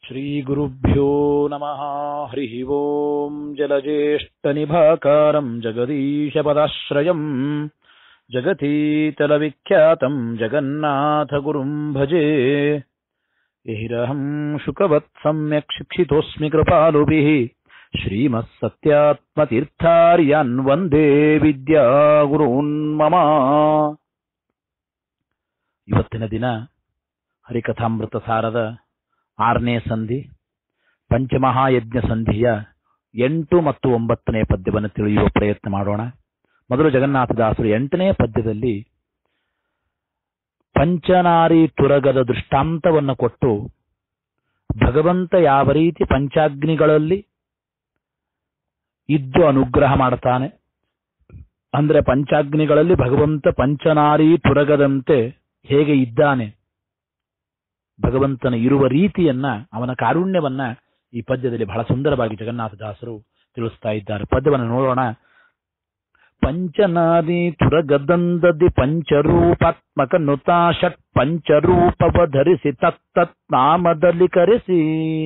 श्रीगुरुभ्यो नमः हरिः ओम् जलज्येष्ठनिभाकारम् जगदीशपदाश्रयम् जगतीतलविख्यातम् जगन्नाथगुरुम् भजे यहिरहम् शुकवत् सम्यक् शिक्षितोऽस्मि कृपालुभिः श्रीमः सत्यात्मतीर्थार्यान् वन्दे ವಿದ್ಯಾಗುರೂನ್ ಮಮ ಇವತ್ತಿನ ದಿನ ಹರಿಕಥಾಮೃತ ಸಾರದ ಆರನೇ ಸಂಧಿ ಪಂಚಮಹಾಯಜ್ಞ ಸಂಧಿಯ ಎಂಟು ಮತ್ತು ಒಂಬತ್ತನೇ ಪದ್ಯವನ್ನು ತಿಳಿಯುವ ಪ್ರಯತ್ನ ಮಾಡೋಣ ಮೊದಲು ಜಗನ್ನಾಥದಾಸರು ಎಂಟನೇ ಪದ್ಯದಲ್ಲಿ ಪಂಚನಾರಿ ತುರಗದ ದೃಷ್ಟಾಂತವನ್ನು ಕೊಟ್ಟು ಭಗವಂತ ಯಾವ ರೀತಿ ಪಂಚಾಗ್ನಿಗಳಲ್ಲಿ ಇದ್ದು ಅನುಗ್ರಹ ಮಾಡ್ತಾನೆ ಅಂದ್ರೆ ಪಂಚಾಗ್ನಿಗಳಲ್ಲಿ ಭಗವಂತ ಪಂಚನಾರಿ ತುರಗದಂತೆ ಹೇಗೆ ಇದ್ದಾನೆ ಭಗವಂತನ ಇರುವ ರೀತಿಯನ್ನ ಅವನ ಕಾರುಣ್ಯವನ್ನ ಈ ಪದ್ಯದಲ್ಲಿ ಬಹಳ ಸುಂದರವಾಗಿ ಜಗನ್ನಾಥದಾಸರು ತಿಳಿಸ್ತಾ ಇದ್ದಾರೆ ಪದ್ಯವನ್ನು ನೋಡೋಣ ಪಂಚನಾದಿ ತುರಗದಂದದಿ ಪಂಚರೂಪಾತ್ಮಕ ನುತಾ ಷಟ್ ಪಂಚರೂಪವ ಧರಿಸಿ ತತ್ತತ್ ನಾಮದಲ್ಲಿ ಕರೆಸಿ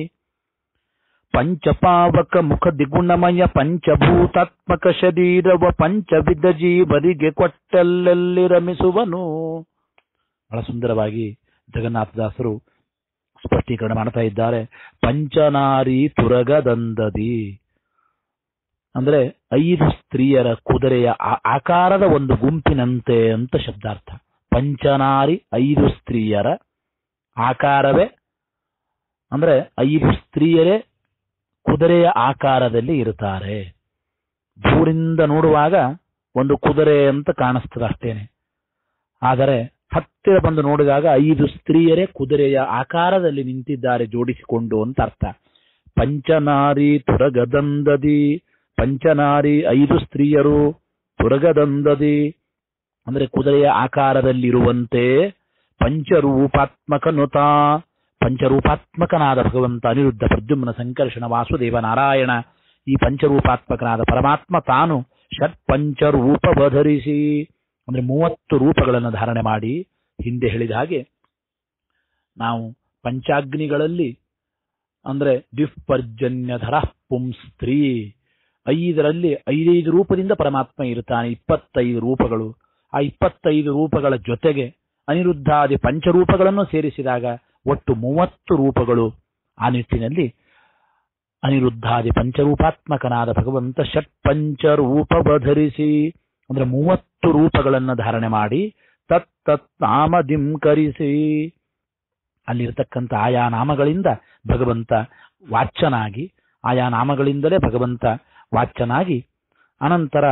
ಪಂಚಪಾವಕ ಮುಖ ದಿಗುಣಮಯ ಪಂಚಭೂತಾತ್ಮಕ ಶರೀರವ ಪಂಚವಿಧ ಜೀವರಿಗೆ ಕೊಟ್ಟಲ್ಲೆಲ್ಲಿ ರಮಿಸುವನು ಬಹಳ ಸುಂದರವಾಗಿ ಜಗನ್ನಾಥದಾಸರು ಸ್ಪಷ್ಟೀಕರಣ ಮಾಡ್ತಾ ಇದ್ದಾರೆ ಪಂಚನಾರಿ ತುರಗದಂದದಿ ಅಂದ್ರೆ ಐದು ಸ್ತ್ರೀಯರ ಕುದುರೆಯ ಆಕಾರದ ಒಂದು ಗುಂಪಿನಂತೆ ಅಂತ ಶಬ್ದಾರ್ಥ ಪಂಚನಾರಿ ಐದು ಸ್ತ್ರೀಯರ ಆಕಾರವೇ ಅಂದ್ರೆ ಐದು ಸ್ತ್ರೀಯರೇ ಕುದುರೆಯ ಆಕಾರದಲ್ಲಿ ಇರುತ್ತಾರೆ ದೂರಿಂದ ನೋಡುವಾಗ ಒಂದು ಕುದುರೆ ಅಂತ ಕಾಣಿಸ್ತದೆ ಅಷ್ಟೇನೆ ಆದರೆ ಹತ್ತಿರ ಬಂದು ನೋಡಿದಾಗ ಐದು ಸ್ತ್ರೀಯರೇ ಕುದುರೆಯ ಆಕಾರದಲ್ಲಿ ನಿಂತಿದ್ದಾರೆ ಜೋಡಿಸಿಕೊಂಡು ಅಂತ ಅರ್ಥ ಪಂಚನಾರಿ ತುರಗದಂದದಿ ಪಂಚನಾರಿ ಐದು ಸ್ತ್ರೀಯರು ತುರಗದಂದದಿ ಅಂದ್ರೆ ಕುದುರೆಯ ಆಕಾರದಲ್ಲಿರುವಂತೆ ಪಂಚರೂಪಾತ್ಮಕ ನುತಾ ಪಂಚರೂಪಾತ್ಮಕನಾದ ಭಗವಂತ ಅನಿರುದ್ಧ ಪ್ರದ್ಯುಮ್ನ ಸಂಕರ್ಷಣ ವಾಸುದೇವ ನಾರಾಯಣ ಈ ಪಂಚರೂಪಾತ್ಮಕನಾದ ಪರಮಾತ್ಮ ತಾನು ಷಟ್ ಪಂಚರೂಪವಧರಿಸಿ ಅಂದ್ರೆ ಮೂವತ್ತು ರೂಪಗಳನ್ನು ಧಾರಣೆ ಮಾಡಿ ಹಿಂದೆ ಹೇಳಿದ ಹಾಗೆ ನಾವು ಪಂಚಾಗ್ನಿಗಳಲ್ಲಿ ಅಂದ್ರೆ ದ್ವಿಪರ್ಜನ್ಯಧರ ಪುಂಸ್ತ್ರೀ ಐದರಲ್ಲಿ ಐದೈದು ರೂಪದಿಂದ ಪರಮಾತ್ಮ ಇರುತ್ತಾನೆ ಇಪ್ಪತ್ತೈದು ರೂಪಗಳು ಆ ಇಪ್ಪತ್ತೈದು ರೂಪಗಳ ಜೊತೆಗೆ ಅನಿರುದ್ಧಾದಿ ಪಂಚರೂಪಗಳನ್ನು ಸೇರಿಸಿದಾಗ ಒಟ್ಟು ಮೂವತ್ತು ರೂಪಗಳು ಆ ನಿಟ್ಟಿನಲ್ಲಿ ಅನಿರುದ್ಧಾದಿ ಪಂಚರೂಪಾತ್ಮಕನಾದ ಭಗವಂತ ಷಟ್ ಪಂಚರೂಪವಧರಿಸಿ ಅಂದ್ರೆ ಮೂವತ್ತು ರೂಪಗಳನ್ನ ಧಾರಣೆ ಮಾಡಿ ತತ್ ತತ್ ನಾಮದಿಂಕರಿಸಿ ಅಲ್ಲಿರ್ತಕ್ಕಂಥ ಆಯಾ ನಾಮಗಳಿಂದ ಭಗವಂತ ವಾಚ್ಯನಾಗಿ ಆಯಾ ನಾಮಗಳಿಂದಲೇ ಭಗವಂತ ವಾಚ್ಯನಾಗಿ ಅನಂತರ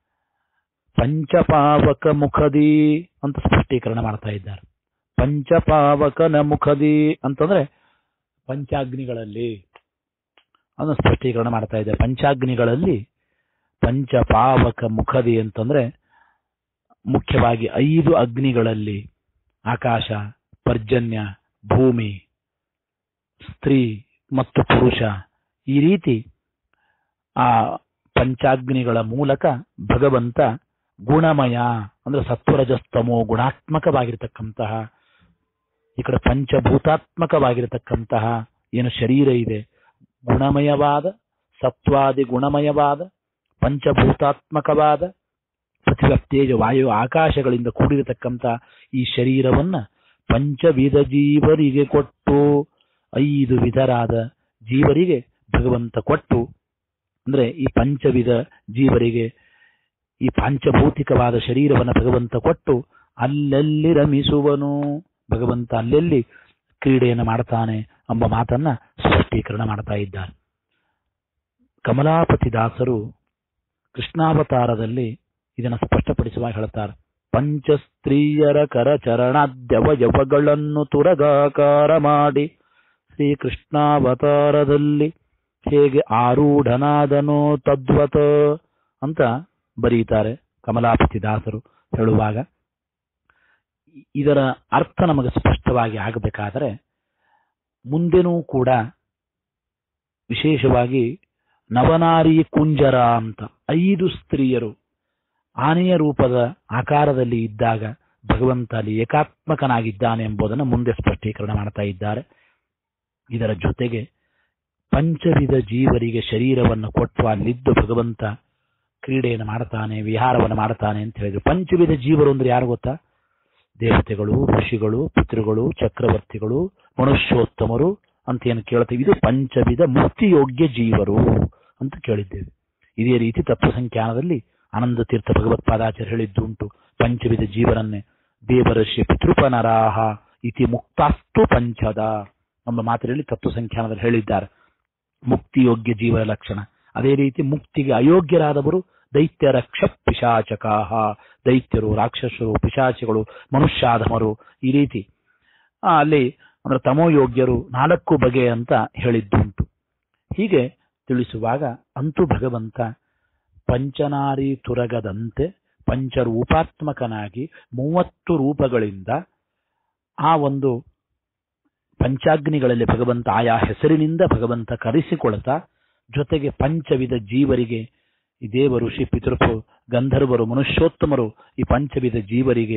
ಪಂಚಪಾವಕ ಮುಖದಿ ಅಂತ ಸ್ಪಷ್ಟೀಕರಣ ಮಾಡ್ತಾ ಇದ್ದಾರೆ ಪಂಚಪಾವಕನ ಮುಖದಿ ಅಂತಂದ್ರೆ ಪಂಚಾಗ್ನಿಗಳಲ್ಲಿ ಅದನ್ನು ಸ್ಪಷ್ಟೀಕರಣ ಮಾಡ್ತಾ ಇದ್ದಾರೆ ಪಂಚಾಗ್ನಿಗಳಲ್ಲಿ ಪಂಚಪಾವಕ ಮುಖದಿ ಅಂತಂದ್ರೆ ಮುಖ್ಯವಾಗಿ ಐದು ಅಗ್ನಿಗಳಲ್ಲಿ ಆಕಾಶ ಪರ್ಜನ್ಯ ಭೂಮಿ ಸ್ತ್ರೀ ಮತ್ತು ಪುರುಷ ಈ ರೀತಿ ಆ ಪಂಚಾಗ್ನಿಗಳ ಮೂಲಕ ಭಗವಂತ ಗುಣಮಯ ಅಂದ್ರೆ ಸತ್ವರಜಸ್ತಮೋ ಗುಣಾತ್ಮಕವಾಗಿರ್ತಕ್ಕಂತಹ ಈ ಕಡೆ ಪಂಚಭೂತಾತ್ಮಕವಾಗಿರತಕ್ಕಂತಹ ಏನು ಶರೀರ ಇದೆ ಗುಣಮಯವಾದ ಸತ್ವಾದಿ ಗುಣಮಯವಾದ ಪಂಚಭೂತಾತ್ಮಕವಾದ ಪೃಥ್ವಿ ತೇಜ ವಾಯು ಆಕಾಶಗಳಿಂದ ಕೂಡಿರತಕ್ಕಂಥ ಈ ಶರೀರವನ್ನ ಪಂಚವಿಧ ಜೀವರಿಗೆ ಕೊಟ್ಟು ಐದು ವಿಧರಾದ ಜೀವರಿಗೆ ಭಗವಂತ ಕೊಟ್ಟು ಅಂದ್ರೆ ಈ ಪಂಚವಿಧ ಜೀವರಿಗೆ ಈ ಪಾಂಚಭೌತಿಕವಾದ ಶರೀರವನ್ನು ಭಗವಂತ ಕೊಟ್ಟು ಅಲ್ಲೆಲ್ಲಿ ರಮಿಸುವನು ಭಗವಂತ ಅಲ್ಲೆಲ್ಲಿ ಕ್ರೀಡೆಯನ್ನು ಮಾಡ್ತಾನೆ ಎಂಬ ಮಾತನ್ನ ಸ್ಪಷ್ಟೀಕರಣ ಮಾಡ್ತಾ ಇದ್ದಾರೆ ಕಮಲಾಪತಿ ದಾಸರು ಕೃಷ್ಣಾವತಾರದಲ್ಲಿ ಇದನ್ನು ಸ್ಪಷ್ಟಪಡಿಸುವ ಹೇಳ್ತಾರೆ ಪಂಚ ಸ್ತ್ರೀಯರ ಕರಚರಣಾದ್ಯವಯವಗಳನ್ನು ತುರಗಾಕಾರ ಮಾಡಿ ಶ್ರೀಕೃಷ್ಣಾವತಾರದಲ್ಲಿ ಹೇಗೆ ಆರೂಢನಾದನೋ ತದ್ವತ ಅಂತ ಬರೀತಾರೆ ಕಮಲಾಪತಿ ದಾಸರು ಹೇಳುವಾಗ ಇದರ ಅರ್ಥ ನಮಗೆ ಸ್ಪಷ್ಟವಾಗಿ ಆಗಬೇಕಾದರೆ ಮುಂದೆನೂ ಕೂಡ ವಿಶೇಷವಾಗಿ ನವನಾರಿ ಕುಂಜರ ಅಂತ ಐದು ಸ್ತ್ರೀಯರು ಆನೆಯ ರೂಪದ ಆಕಾರದಲ್ಲಿ ಇದ್ದಾಗ ಭಗವಂತ ಅಲ್ಲಿ ಏಕಾತ್ಮಕನಾಗಿದ್ದಾನೆ ಎಂಬುದನ್ನು ಮುಂದೆ ಸ್ಪಷ್ಟೀಕರಣ ಮಾಡ್ತಾ ಇದ್ದಾರೆ ಇದರ ಜೊತೆಗೆ ಪಂಚವಿಧ ಜೀವರಿಗೆ ಶರೀರವನ್ನು ಕೊಟ್ಟು ಅಲ್ಲಿದ್ದು ಭಗವಂತ ಕ್ರೀಡೆಯನ್ನು ಮಾಡ್ತಾನೆ ವಿಹಾರವನ್ನು ಮಾಡ್ತಾನೆ ಅಂತ ಹೇಳಿದ್ರು ಪಂಚವಿಧ ಜೀವರು ಅಂದ್ರೆ ಯಾರು ಗೊತ್ತಾ ದೇವತೆಗಳು ಋಷಿಗಳು ಪಿತೃಗಳು ಚಕ್ರವರ್ತಿಗಳು ಮನುಷ್ಯೋತ್ತಮರು ಅಂತ ಏನು ಕೇಳ್ತೇವೆ ಇದು ಪಂಚವಿಧ ಮುಕ್ತಿಯೋಗ್ಯ ಜೀವರು ಅಂತ ಕೇಳಿದ್ದೇವೆ ಇದೇ ರೀತಿ ತತ್ವ ಸಂಖ್ಯಾನದಲ್ಲಿ ಆನಂದ ತೀರ್ಥ ಭಗವತ್ಪಾದಾಚಾರ್ಯ ಹೇಳಿದ್ದುಂಟು ಪಂಚವಿಧ ಜೀವರನ್ನೇ ದೇವರಶ್ಯ ಪಿತೃಪನರಾಹ ಇತಿ ಮುಕ್ತಾಸ್ತು ಪಂಚದ ನಮ್ಮ ಮಾತಿನಲ್ಲಿ ತತ್ವ ಸಂಖ್ಯಾನದಲ್ಲಿ ಹೇಳಿದ್ದಾರೆ ಮುಕ್ತಿಯೋಗ್ಯ ಜೀವನ ಲಕ್ಷಣ ಅದೇ ರೀತಿ ಮುಕ್ತಿಗೆ ಅಯೋಗ್ಯರಾದವರು ದೈತ್ಯ ರಕ್ಷ ಪಿಶಾಚಕಾಹ ದೈತ್ಯರು ರಾಕ್ಷಸರು ಪಿಶಾಚಿಗಳು ಮನುಷ್ಯಾಧಮರು ಈ ರೀತಿ ಆ, ಅಲ್ಲಿ ಅಂದ್ರೆ ತಮೋಯೋಗ್ಯರು ನಾಲ್ಕು ಬಗೆ ಅಂತ ಹೇಳಿದ್ದುಂಟು ಹೀಗೆ ತಿಳಿಸುವಾಗ ಅಂತೂ ಭಗವಂತ ಪಂಚನಾರಿ ತುರಗದಂತೆ ಪಂಚರೂಪಾತ್ಮಕನಾಗಿ ಮೂವತ್ತು ರೂಪಗಳಿಂದ ಆ ಒಂದು ಪಂಚಾಗ್ನಿಗಳಲ್ಲಿ ಭಗವಂತ ಆಯಾ ಹೆಸರಿನಿಂದ ಭಗವಂತ ಕರೆಸಿಕೊಳ್ತಾ ಜೊತೆಗೆ ಪಂಚವಿಧ ಜೀವರಿಗೆ ಈ ದೇವ ಋಷಿ ಪಿತೃಪು ಗಂಧರ್ವರು ಮನುಷ್ಯೋತ್ತಮರು ಈ ಪಂಚವಿಧ ಜೀವರಿಗೆ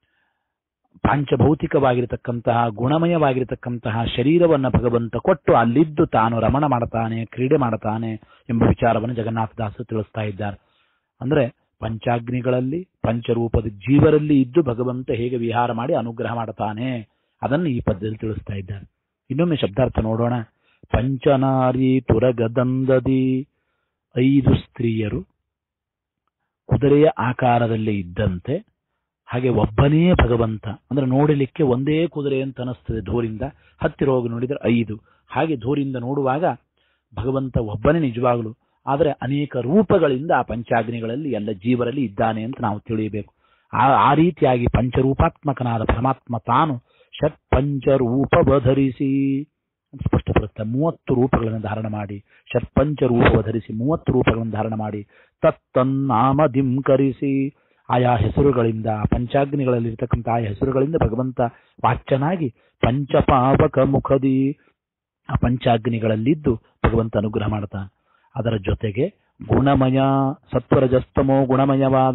ಪಾಂಚಭೌತಿಕವಾಗಿರತಕ್ಕಂತಹ ಗುಣಮಯವಾಗಿರತಕ್ಕಂತಹ ಶರೀರವನ್ನ ಭಗವಂತ ಕೊಟ್ಟು ಅಲ್ಲಿದ್ದು ತಾನು ರಮಣ ಮಾಡ್ತಾನೆ ಕ್ರೀಡೆ ಮಾಡ್ತಾನೆ ಎಂಬ ವಿಚಾರವನ್ನು ಜಗನ್ನಾಥದಾಸರು ತಿಳಿಸ್ತಾ ಇದ್ದಾರೆ ಅಂದ್ರೆ ಪಂಚಾಗ್ನಿಗಳಲ್ಲಿ ಪಂಚರೂಪದ ಜೀವರಲ್ಲಿ ಇದ್ದು ಭಗವಂತ ಹೇಗೆ ವಿಹಾರ ಮಾಡಿ ಅನುಗ್ರಹ ಮಾಡ್ತಾನೆ ಅದನ್ನು ಈ ಪದ್ಯದಲ್ಲಿ ತಿಳಿಸ್ತಾ ಇದ್ದಾರೆ ಇನ್ನೊಮ್ಮೆ ಶಬ್ದಾರ್ಥ ನೋಡೋಣ ಪಂಚನಾರಿ ತುರಗದಂದದಿ ಐದು ಸ್ತ್ರೀಯರು ಕುದುರೆಯ ಆಕಾರದಲ್ಲಿ ಇದ್ದಂತೆ ಹಾಗೆ ಒಬ್ಬನೇ ಭಗವಂತ ಅಂದ್ರೆ ನೋಡಲಿಕ್ಕೆ ಒಂದೇ ಕುದುರೆ ಅಂತ ಅನಿಸ್ತದೆ ಧೂರಿಂದ ಹತ್ತಿರ ಹೋಗಿ ನೋಡಿದ್ರೆ ಐದು ಹಾಗೆ ಧೂರಿಂದ ನೋಡುವಾಗ ಭಗವಂತ ಒಬ್ಬನೇ ನಿಜವಾಗಲು ಆದರೆ ಅನೇಕ ರೂಪಗಳಿಂದ ಆ ಪಂಚಾಗ್ನಿಗಳಲ್ಲಿ ಎಲ್ಲ ಜೀವರಲ್ಲಿ ಇದ್ದಾನೆ ಅಂತ ನಾವು ತಿಳಿಯಬೇಕು ಆ ಆ ರೀತಿಯಾಗಿ ಪಂಚರೂಪಾತ್ಮಕನಾದ ಪರಮಾತ್ಮ ತಾನು ಷಟ್ ಪಂಚರೂಪವಧರಿಸಿ ಅಂತ ಸ್ಪಷ್ಟಪಡುತ್ತೆ ಮೂವತ್ತು ರೂಪಗಳನ್ನು ಧಾರಣ ಮಾಡಿ ಷಟ್ಪಂಚ ರೂಪವಧರಿಸಿ ಮೂವತ್ತು ರೂಪಗಳನ್ನು ಧಾರಣ ಮಾಡಿ ತತ್ತನ್ನಾಮದಿಂಕರಿಸಿ ಆಯಾ ಹೆಸರುಗಳಿಂದ ಪಂಚಾಗ್ನಿಗಳಲ್ಲಿ ಇರತಕ್ಕಂಥ ಆಯಾ ಹೆಸರುಗಳಿಂದ ಭಗವಂತ ವಾಚ್ಯನಾಗಿ ಪಂಚಪಾವಕ ಮುಖದಿ ಆ ಪಂಚಾಗ್ನಿಗಳಲ್ಲಿದ್ದು ಭಗವಂತ ಅನುಗ್ರಹ ಮಾಡ್ತಾನೆ ಅದರ ಜೊತೆಗೆ ಗುಣಮಯ ಸತ್ವರಜಸ್ತಮೋ ಗುಣಮಯವಾದ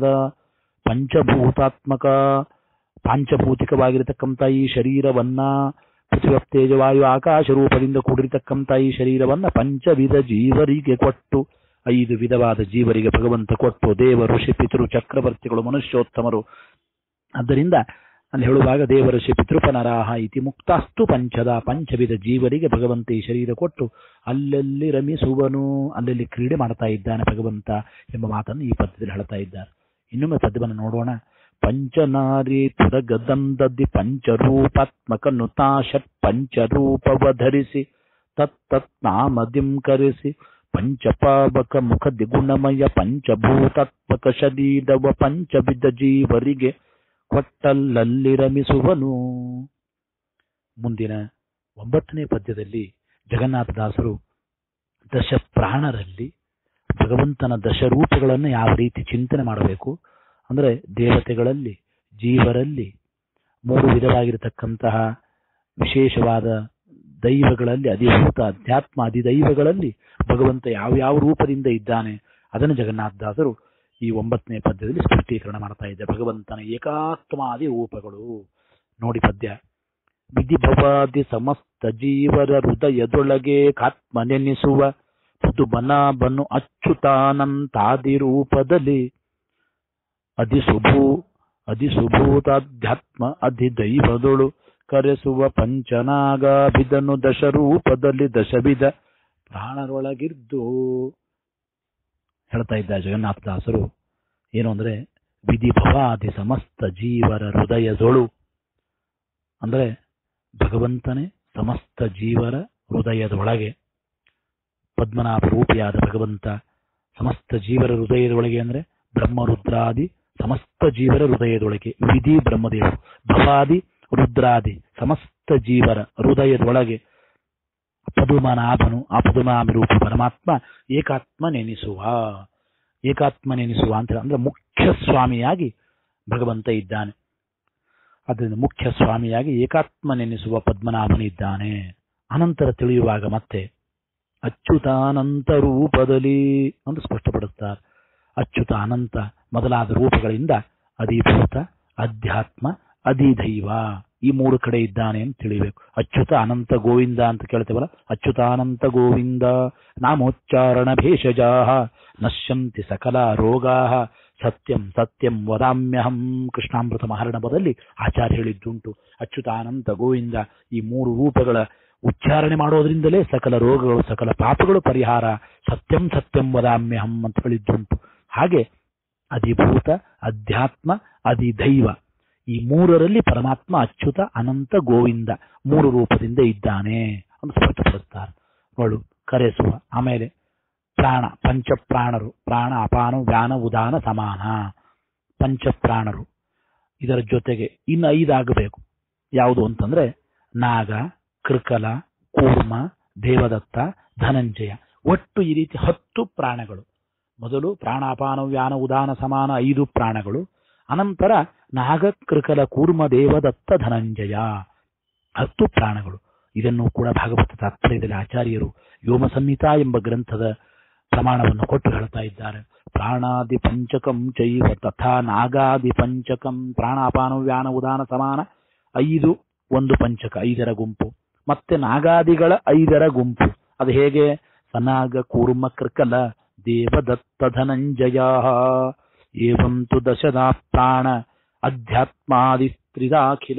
ಪಂಚಭೂತಾತ್ಮಕ ಪಾಂಚಭೂತಿಕವಾಗಿರತಕ್ಕಂಥ ಈ ಶರೀರವನ್ನ ಪೃಥ್ವಿ ತೇಜವಾಯು ಆಕಾಶ ರೂಪದಿಂದ ಕೂಡಿರತಕ್ಕಂಥ ಈ ಶರೀರವನ್ನ ಪಂಚವಿಧ ಜೀವರಿಗೆ ಕೊಟ್ಟು ಐದು ವಿಧವಾದ ಜೀವರಿಗೆ ಭಗವಂತ ಕೊಟ್ಟು ದೇವ ಋಷಿ ಪಿತೃ ಚಕ್ರವರ್ತಿಗಳು ಮನುಷ್ಯೋತ್ತಮರು ಆದ್ದರಿಂದ ಅಲ್ಲಿ ಹೇಳುವಾಗ ದೇವ ಋಷಿ ಪಿತೃಪನರಾಹ ಇತಿ ಮುಕ್ತಾಸ್ತು ಪಂಚದ ಪಂಚವಿಧ ಜೀವರಿಗೆ ಭಗವಂತ ಈ ಶರೀರ ಕೊಟ್ಟು ಅಲ್ಲಲ್ಲಿ ರಮಿಸುವನು ಅಲ್ಲಲ್ಲಿ ಕ್ರೀಡೆ ಮಾಡ್ತಾ ಇದ್ದಾನೆ ಭಗವಂತ ಎಂಬ ಮಾತನ್ನು ಈ ಪದ್ಯದಲ್ಲಿ ಹೇಳ್ತಾ ಇದ್ದಾರೆ ಇನ್ನೊಮ್ಮೆ ಪದ್ಯವನ್ನು ನೋಡೋಣ ಪಂಚನಾರಿ ತುರಗದಂದದಿ ಪಂಚರೂಪಾತ್ಮಕ ನುತಾ ಷಟ್ ಪಂಚರೂಪವಧರಿಸಿ ತತ್ತತ್ ನಾಮದಿಂ ಕರೆಸಿ ಪಂಚಪಾವಕ ಮುಖದಿ ಗುಣಮಯ ಪಂಚಭೂತಾತ್ಮಕ ಶರೀರವ ಪಂಚವಿಧ ಜೀವರಿಗೆ ಕೊಟ್ಟಲ್ಲಲ್ಲಿ ರಮಿಸುವನು ಮುಂದಿನ ಒಂಬತ್ತನೇ ಪದ್ಯದಲ್ಲಿ ಜಗನ್ನಾಥದಾಸರು ದಶ ಪ್ರಾಣರಲ್ಲಿ ಭಗವಂತನ ದಶರೂಪಗಳನ್ನು ಯಾವ ರೀತಿ ಚಿಂತನೆ ಮಾಡಬೇಕು ಅಂದ್ರೆ ದೇವತೆಗಳಲ್ಲಿ ಜೀವರಲ್ಲಿ ಮೂರು ವಿಧವಾಗಿರತಕ್ಕಂತಹ ವಿಶೇಷವಾದ ದೈವಗಳಲ್ಲಿ ಅಧಿಭೂತ ಅಧ್ಯಾತ್ಮ ಅಧಿದೈವಗಳಲ್ಲಿ ಭಗವಂತ ಯಾವ್ಯಾವ ರೂಪದಿಂದ ಇದ್ದಾನೆ ಅದನ್ನು ಜಗನ್ನಾಥದಾಸರು ಈ ಒಂಬತ್ತನೇ ಪದ್ಯದಲ್ಲಿ ಸ್ಪಷ್ಟೀಕರಣ ಮಾಡ್ತಾ ಇದ್ದಾರೆ ಭಗವಂತನ ಏಕಾತ್ಮಾದಿ ರೂಪಗಳು ನೋಡಿ ಪದ್ಯ ವಿಧಿಭವಾದಿ ಸಮಸ್ತ ಜೀವರ ಹೃದಯದೊಳಗೆ ಕಾತ್ಮ ನೆನೆಸುವ ಮಧುಬನಾಭನು ಅಚ್ಯುತಾನಂತಾದಿ ರೂಪದಲ್ಲಿ ಅಧಿಸುಭೂ ಅಧಿಸುಭೂತಾಧ್ಯಾತ್ಮ ಅಧಿದೈವದೊಳು ಕರೆಸುವ ಪಂಚನಾಗಾಭಿದನು ದಶರೂಪದಲ್ಲಿ ದಶವಿಧ ಪ್ರಾಣರೊಳಗಿದ್ದು ಹೇಳ್ತಾ ಇದ್ದ ಜಗನ್ನಾಥದಾಸರು ಏನು ಅಂದ್ರೆ ವಿಧಿ ಭವಾದಿ ಸಮಸ್ತ ಜೀವರ ಹೃದಯದೊಳು ಅಂದ್ರೆ ಭಗವಂತನೇ ಸಮಸ್ತ ಜೀವರ ಹೃದಯದೊಳಗೆ ಪದ್ಮನಾಭ ರೂಪಿಯಾದ ಭಗವಂತ ಸಮಸ್ತ ಜೀವರ ಹೃದಯದೊಳಗೆ ಅಂದ್ರೆ ಬ್ರಹ್ಮರುದ್ರಾದಿ ಸಮಸ್ತ ಜೀವರ ಹೃದಯದೊಳಗೆ ವಿಧಿ ಬ್ರಹ್ಮದೇವರು ಭವಾದಿ ರುದ್ರಾದಿ ಸಮಸ್ತ ಜೀವರ ಹೃದಯದೊಳಗೆ ಪದುಮನಾಭನು ಆ ಪದುಮನಾಭ ರೂಪ ಪರಮಾತ್ಮ ಏಕಾತ್ಮ ನೆನೆಸುವ ಏಕಾತ್ಮ ನೆನೆಸುವ ಅಂತ ಅಂದ್ರೆ ಮುಖ್ಯ ಸ್ವಾಮಿಯಾಗಿ ಭಗವಂತ ಇದ್ದಾನೆ ಅದರಿಂದ ಮುಖ್ಯ ಸ್ವಾಮಿಯಾಗಿ ಏಕಾತ್ಮ ನೆನೆಸುವ ಪದ್ಮನಾಭನಿದ್ದಾನೆ ಅನಂತರ ತಿಳಿಯುವಾಗ ಮತ್ತೆ ಅಚ್ಯುತಾನಂತ ರೂಪದಲ್ಲಿ ಅಂತ ಸ್ಪಷ್ಟಪಡುತ್ತಾರೆ ಅಚ್ಯುತ ಅನಂತ ಮೊದಲಾದ ರೂಪಗಳಿಂದ ಅಧಿಭೂತ ಅಧ್ಯಾತ್ಮ ಅಧಿದೈವ ಈ ಮೂರು ಕಡೆ ಇದ್ದಾನೆ ಅಂತ ತಿಳಿಬೇಕು ಅಚ್ಯುತ ಅನಂತ ಗೋವಿಂದ ಅಂತ ಕೇಳ್ತೇವಲ್ಲ ಅಚ್ಯುತಾನಂತ ಗೋವಿಂದ ನಾಮೋಚ್ಚಾರಣ ಭೇಷಜಾ ನಶ್ಯಂತಿ ಸಕಲ ರೋಗಾ ಸತ್ಯಂ ಸತ್ಯಂ ವದಾಮ್ಯಹಂ ಕೃಷ್ಣಾಮೃತ ಮಹರ್ಣಪದಲ್ಲಿ ಆಚಾರ್ಯ ಹೇಳಿದ್ದುಂಟು ಅಚ್ಯುತಾನಂತ ಗೋವಿಂದ ಈ ಮೂರು ರೂಪಗಳ ಉಚ್ಚಾರಣೆ ಮಾಡೋದ್ರಿಂದಲೇ ಸಕಲ ರೋಗಗಳು ಸಕಲ ಪಾಪಗಳು ಪರಿಹಾರ ಸತ್ಯಂ ಸತ್ಯಂ ವದಾಮ್ಯಹಂ ಅಂತ ಹೇಳಿದ್ದುಂಟು ಹಾಗೆ ಅಧಿಭೂತ ಅಧ್ಯಾತ್ಮ ಅಧಿದೈವ ಈ ಮೂರರಲ್ಲಿ ಪರಮಾತ್ಮ ಅಚ್ಯುತ ಅನಂತ ಗೋವಿಂದ ಮೂರು ರೂಪದಿಂದ ಇದ್ದಾನೆ ಅಂತ ಸ್ಪಷ್ಟಪಡಿಸ್ತಾರೆ ನೋಡು ಕರೆಸುವ ಆಮೇಲೆ ಪ್ರಾಣ ಪಂಚಪ್ರಾಣರು ಪ್ರಾಣ ಅಪಾನ ವ್ಯಾನ ಉದಾನ ಸಮಾನ ಪಂಚಪ್ರಾಣರು ಇದರ ಜೊತೆಗೆ ಇನ್ನು ಐದಾಗಬೇಕು ಯಾವುದು ಅಂತಂದ್ರೆ ನಾಗ ಕೃಕಲ ಕೂರ್ಮ ದೇವದತ್ತ ಧನಂಜಯ ಒಟ್ಟು ಈ ರೀತಿ ಹತ್ತು ಪ್ರಾಣಗಳು ಮೊದಲು ಪ್ರಾಣಾಪಾನ ವ್ಯಾನ ಉದಾನ ಸಮಾನ ಐದು ಪ್ರಾಣಗಳು ಅನಂತರ ನಾಗ ಕೃಕಲ ಕೂರ್ಮ ದೇವದತ್ತ ಧನಂಜಯ ಹತ್ತು ಪ್ರಾಣಗಳು ಇದನ್ನು ಕೂಡ ಭಾಗವತ ತಾತ್ಪರ್ಯದಲ್ಲಿ ಆಚಾರ್ಯರು ವ್ಯೋಮ ಸಂಹಿತಾ ಎಂಬ ಗ್ರಂಥದ ಪ್ರಮಾಣವನ್ನು ಕೊಟ್ಟು ಹೇಳ್ತಾ ಇದ್ದಾರೆ ಪ್ರಾಣಾದಿ ಪಂಚಕಂ ಚೈವ ತಥಾ ನಾಗಾದಿ ಪಂಚಕಂ ಪ್ರಾಣಾಪಾನ ವ್ಯಾನ ಉದಾನ ಸಮಾನ ಐದು ಒಂದು ಪಂಚಕ ಐದರ ಗುಂಪು ಮತ್ತೆ ನಾಗಾದಿಗಳ ಐದರ ಗುಂಪು ಅದು ಹೇಗೆ ಸನಾಗ ಕೂರ್ಮ ಕೃಕಲ ದೇವದತ್ತ ಧನಂಜಯ ಏವಂತು ದಶದಾ ಪ್ರಾಣ ಅಧ್ಯಾತ್ಮಾದಿ ತ್ರಿದಾಖಿಲ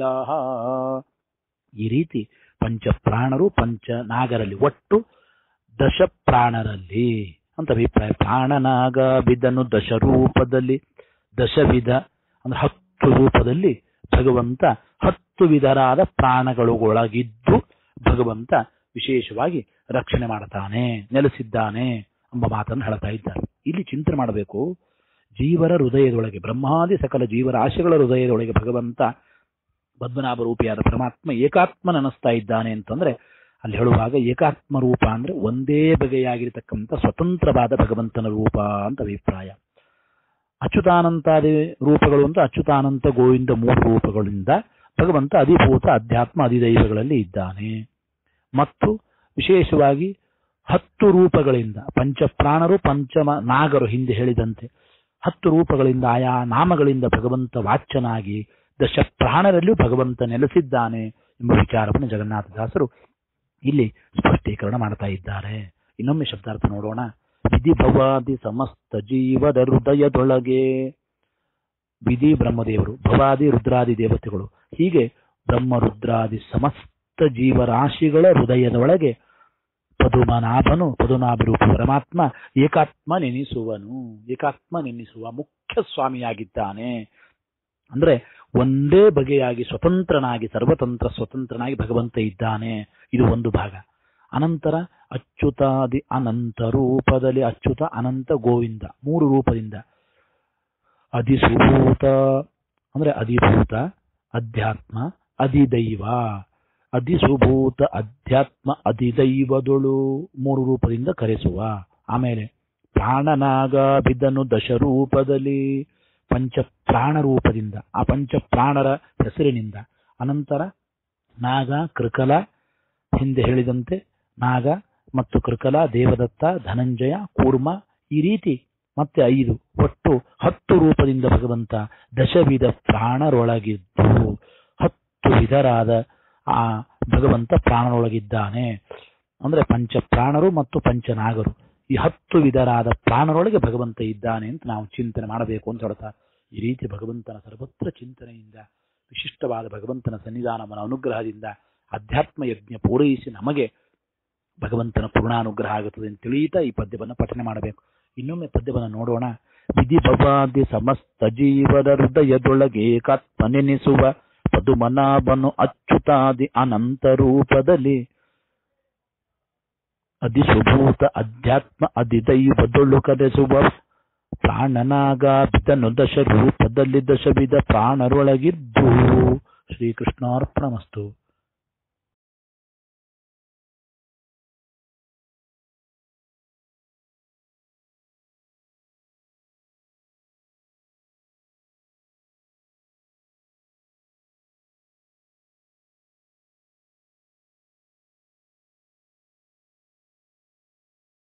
ಈ ರೀತಿ ಪಂಚ ಪ್ರಾಣರು ಪಂಚ ನಾಗರಲ್ಲಿ ಒಟ್ಟು ದಶ ಪ್ರಾಣರಲ್ಲಿ ಅಂತ ಅಭಿಪ್ರಾಯ ಪ್ರಾಣನಾಗ ಬಿದ್ದನು ದಶ ರೂಪದಲ್ಲಿ ದಶವಿಧ ಅಂದ್ರೆ ಹತ್ತು ರೂಪದಲ್ಲಿ ಭಗವಂತ ಹತ್ತು ವಿಧರಾದ ಪ್ರಾಣಗಳುಗೊಳಗಿದ್ದು ಭಗವಂತ ವಿಶೇಷವಾಗಿ ರಕ್ಷಣೆ ಮಾಡ್ತಾನೆ ನೆಲೆಸಿದ್ದಾನೆ ಎಂಬ ಮಾತನ್ನು ಹೇಳ್ತಾ ಇದ್ದಾರೆ ಇಲ್ಲಿ ಚಿಂತನೆ ಮಾಡಬೇಕು ಜೀವರ ಹೃದಯದೊಳಗೆ ಬ್ರಹ್ಮಾದಿ ಸಕಲ ಜೀವರಾಶಿಗಳ ಹೃದಯದೊಳಗೆ ಭಗವಂತ ಪದ್ಮನಾಭ ರೂಪಿಯಾದ ಪರಮಾತ್ಮ ಏಕಾತ್ಮ ನೆನೆಸ್ತಾ ಇದ್ದಾನೆ ಅಂತಂದ್ರೆ ಅಲ್ಲಿ ಹೇಳುವಾಗ ಏಕಾತ್ಮ ರೂಪ ಅಂದ್ರೆ ಒಂದೇ ಬಗೆಯಾಗಿರ್ತಕ್ಕಂಥ ಸ್ವತಂತ್ರವಾದ ಭಗವಂತನ ರೂಪ ಅಂತ ಅಭಿಪ್ರಾಯ ಅಚ್ಯುತಾನಂತಾದಿ ರೂಪಗಳು ಅಂತ ಅಚ್ಯುತಾನಂತ ಗೋವಿಂದ ಮೂರು ರೂಪಗಳಿಂದ ಭಗವಂತ ಅಧಿಭೂತ ಅಧ್ಯಾತ್ಮ ಅಧಿದೈವಗಳಲ್ಲಿ ಇದ್ದಾನೆ ಮತ್ತು ವಿಶೇಷವಾಗಿ ಹತ್ತು ರೂಪಗಳಿಂದ ಪಂಚಪ್ರಾಣರು ಪಂಚಮ ನಾಗರು ಹಿಂದೆ ಹೇಳಿದಂತೆ ಹತ್ತು ರೂಪಗಳಿಂದ ಆಯಾ ನಾಮಗಳಿಂದ ಭಗವಂತ ವಾಚ್ಯನಾಗಿ ದಶ ಪ್ರಾಣರಲ್ಲಿಯೂ ಭಗವಂತ ನೆಲೆಸಿದ್ದಾನೆ ಎಂಬ ವಿಚಾರವನ್ನು ಜಗನ್ನಾಥದಾಸರು ಇಲ್ಲಿ ಸ್ಪಷ್ಟೀಕರಣ ಮಾಡ್ತಾ ಇದ್ದಾರೆ ಇನ್ನೊಮ್ಮೆ ಶಬ್ದಾರ್ಥ ನೋಡೋಣ ವಿಧಿ ಭವಾದಿ ಸಮಸ್ತ ಜೀವದ ಹೃದಯದೊಳಗೆ ವಿಧಿ ಬ್ರಹ್ಮದೇವರು ಭವಾದಿ ರುದ್ರಾದಿ ದೇವತೆಗಳು ಹೀಗೆ ಬ್ರಹ್ಮ ರುದ್ರಾದಿ ಸಮಸ್ತ ಜೀವರಾಶಿಗಳ ಹೃದಯದೊಳಗೆ ಪದುಮನಾಭನು ಪದುನಾಭಿರೂಪ ಪರಮಾತ್ಮ ಏಕಾತ್ಮ ನೆನೆಸುವನು ಏಕಾತ್ಮ ನೆನೆಸುವ ಮುಖ್ಯ ಸ್ವಾಮಿಯಾಗಿದ್ದಾನೆ ಅಂದ್ರೆ ಒಂದೇ ಬಗೆಯಾಗಿ ಸ್ವತಂತ್ರನಾಗಿ ಸರ್ವತಂತ್ರ ಸ್ವತಂತ್ರನಾಗಿ ಭಗವಂತ ಇದ್ದಾನೆ ಇದು ಒಂದು ಭಾಗ ಅನಂತರ ಅಚ್ಯುತಾದಿ ಅನಂತ ರೂಪದಲ್ಲಿ ಅಚ್ಯುತ ಅನಂತ ಗೋವಿಂದ ಮೂರು ರೂಪದಿಂದ ಅಧಿಸುಭೂತ ಅಂದ್ರೆ ಅಧಿಭೂತ ಅಧ್ಯಾತ್ಮ ಅಧಿದೈವ ಅಧಿಸುಭೂತ ಅಧ್ಯಾತ್ಮ ಅಧಿದೈವದೊಳು ಮೂರು ರೂಪದಿಂದ ಕರೆಸುವ ಆಮೇಲೆ ಪ್ರಾಣನಾಗ ಬಿದ್ದನು ದಶರೂಪದಲ್ಲಿ ಪಂಚ ಪ್ರಾಣ ರೂಪದಿಂದ ಆ ಪಂಚ ಪ್ರಾಣರ ಹೆಸರಿನಿಂದ ಅನಂತರ ನಾಗ ಕೃಕಲ ಹಿಂದೆ ಹೇಳಿದಂತೆ ನಾಗ ಮತ್ತು ಕೃಕಲ ದೇವದತ್ತ ಧನಂಜಯ ಕೂರ್ಮ ಈ ರೀತಿ ಮತ್ತೆ ಐದು ಒಟ್ಟು ಹತ್ತು ರೂಪದಿಂದ ಭಗವಂತ ದಶವಿಧ ಪ್ರಾಣರೊಳಗಿದ್ದು ಹತ್ತು ವಿಧರಾದ ಆ ಭಗವಂತ ಪ್ರಾಣರೊಳಗಿದ್ದಾನೆ ಅಂದ್ರೆ ಪಂಚ ಪ್ರಾಣರು ಮತ್ತು ಪಂಚನಾಗರು ಈ ಹತ್ತು ವಿಧರಾದ ಪ್ರಾಣರೊಳಗೆ ಭಗವಂತ ಇದ್ದಾನೆ ಅಂತ ನಾವು ಚಿಂತನೆ ಮಾಡಬೇಕು ಅಂತ ಹೇಳ್ತಾರೆ ಈ ರೀತಿ ಭಗವಂತನ ಸರ್ವತ್ರ ಚಿಂತನೆಯಿಂದ ವಿಶಿಷ್ಟವಾದ ಭಗವಂತನ ಸನ್ನಿಧಾನವನ ಅನುಗ್ರಹದಿಂದ ಅಧ್ಯಾತ್ಮ ಯಜ್ಞ ಪೂರೈಸಿ ನಮಗೆ ಭಗವಂತನ ಪೂರ್ಣಾನುಗ್ರಹ ಆಗುತ್ತದೆ ಅಂತ ತಿಳಿಯುತ್ತಾ ಈ ಪದ್ಯವನ್ನು ಪಠನೆ ಮಾಡಬೇಕು ಇನ್ನೊಮ್ಮೆ ಪದ್ಯವನ್ನು ನೋಡೋಣ ವಿಧಿ ಭವಾದಿ ಸಮಸ್ತ ಜೀವದ ಹೃದಯದೊಳಗೆ ಏಕಾತ್ಮ ನೆನೆಸುವ ಪದುಮನಾಭನು ಅಚ್ಯುತಾದಿ ಅನಂತ ರೂಪದಲ್ಲಿ ಅಧಿಸುಭೂತ ಅಧ್ಯಾತ್ಮ ಅಧಿದೈವದೊಳು ಕರೆಸುವ ಪ್ರಾಣನಾಗ ಬಿದನು ದಶ ರೂಪದಲ್ಲಿ ದಶವಿಧ ಪ್ರಾಣರೊಳಗಿದ್ದು ಶ್ರೀಕೃಷ್ಣಾರ್ಪಣಮಸ್ತು